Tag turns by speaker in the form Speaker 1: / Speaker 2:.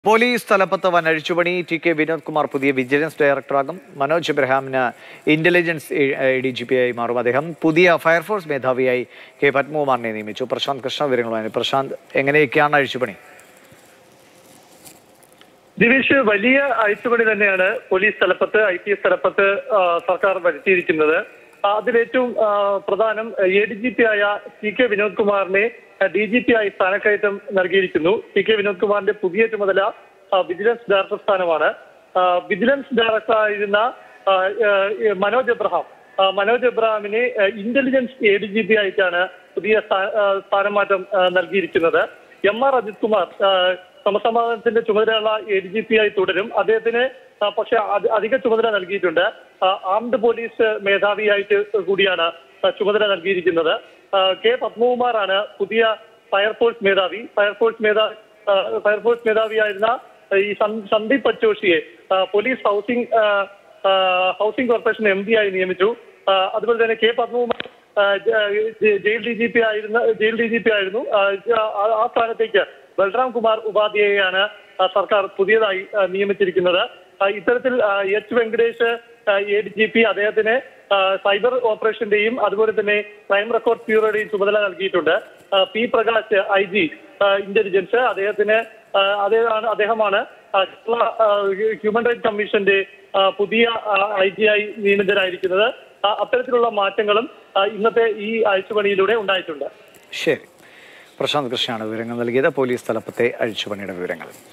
Speaker 1: police തലപ്പത്ത് വൻ അഴിച്ചുപണി ടി കെ വിനോദ് കുമാർ പുതിയ വിജിലൻസ് ഡയറക്ടറാകും മനോജ് എബ്രഹാമിന് ഇന്റലിജൻസ് ഡി ജി പി ആയി മാറും അദ്ദേഹം പുതിയ ഫയർഫോഴ്സ് മേധാവിയായി കെ പത്മകുമാറിനെ നിയമിച്ചു പ്രശാന്ത് കൃഷ്ണ വിവരങ്ങളുമായി പ്രശാന്ത് എങ്ങനെയൊക്കെയാണ് അഴിച്ചുപണി
Speaker 2: ദിവേഷ് വലിയ അഴിച്ചുപണി തന്നെയാണ് പോലീസ് തലപ്പത്ത് ഐ പി എസ് തലപ്പത്ത് ആ, സർക്കാർ വരുത്തിയിരിക്കുന്നത് ആ, അതിലേറ്റവും ആ, പ്രധാനം എ ഡി ജി പി ആയ ടി കെ വിനോദ് കുമാറിനെ ഡി ജി പി ആയി സ്ഥാനക്കയറ്റം നൽകിയിരിക്കുന്നു ടി കെ വിനോദ് കുമാറിന്റെ പുതിയ ചുമതല ആ, വിജിലൻസ് ഡയറക്ടർ സ്ഥാനമാണ് ആ, വിജിലൻസ് ഡയറക്ടർ ആയിരുന്ന ആ, ആ, മനോജ് എബ്രഹാം ആ, മനോജ് എബ്രഹാമിനെ ആ, intelligence A D G P ആയിട്ടാണ് പുതിയ സ്ഥാ- ആ, സ്ഥാനമാറ്റം ആ, നൽകിയിരിക്കുന്നത് എം ആർ അജിത് കുമാർ ആ, ക്രമസമാധാനത്തിന്റെ ചുമതലയുള്ള എ ഡി ജി പി ആയി തുടരും അദ്ദേഹത്തിന് ആ, പക്ഷെ അത് അധിക ചുമതല നൽകിയിട്ടുണ്ട് ആ, ആംഡ് പോലീസ് മേധാവിയായിട്ട് കൂടിയാണ് ആ, ചുമതല നൽകിയിരിക്കുന്നത് ആ, കെ പത്മകുമാറാണ് പുതിയ ഫയർഫോഴ്സ് മേധാവി ഫയർഫോഴ്സ് മേധാവി ആ, ഫയർഫോഴ്സ് മേധാവിയായിരുന്ന ഈ സന്- സന്ദീപ് പച്ചോഷിയെ ആ, പോലീസ് ഹൗസിംഗ് ആ, ആ, ഹൗസിംഗ് കോർപ്പറേഷൻ എം ഡി ആയി നിയമിച്ചു ആ, അതുപോലെ തന്നെ കെ പത്മകുമാർ ആ, ജ- ജ- ജയിൽ ഡി ജി പി ആയിരുന്ന ജയിൽ ഡി ജി പി ആയിരുന്നു ആ, ആ- ആ സ്ഥാനത്തേക്ക് ബൽറാം കുമാർ ഉപാധ്യായയാണ് ആ, സർക്കാർ പുതിയതായി ആ, നിയമിച്ചിരിക്കുന്നത് ആ, ഇത്തരത്തിൽ ആ, H Venkatesh A D G P അദ്ദേഹത്തിന് ആ, സൈബർ ഓപ്പറേഷന്റെയും അതുപോലെ തന്നെ ക്രൈം റെക്കോർഡ് ബ്യൂറോയുടെയും ചുമതല നൽകിയിട്ടുണ്ട് ആ, P Prakash I G intelligence അദ്ദേഹത്തിന് ആ, അദ്ദേഹമാണ് അദ്ദേഹമാണ് ആ, കേരള ആ, ഹ്യൂമൻ റൈറ്റ്സ് കമ്മീഷന്റെ ആ, പുതിയ ഐ ജി ആയി നിയമിതരായിരിക്കുന്നത് ആ, അത്തരത്തിലുള്ള മാറ്റങ്ങളും ആ, ഇന്നത്തെ ഈ അഴിച്ചുപണിയിലൂടെ ഉണ്ടായിട്ടുണ്ട്
Speaker 1: ശരി പ്രശാന്ത് കൃഷ്ണയാണ് വിവരങ്ങൾ നൽകിയത് പോലീസ് തലപ്പത്തെ അഴിച്ചുപണിയുടെ വിവരങ്ങൾ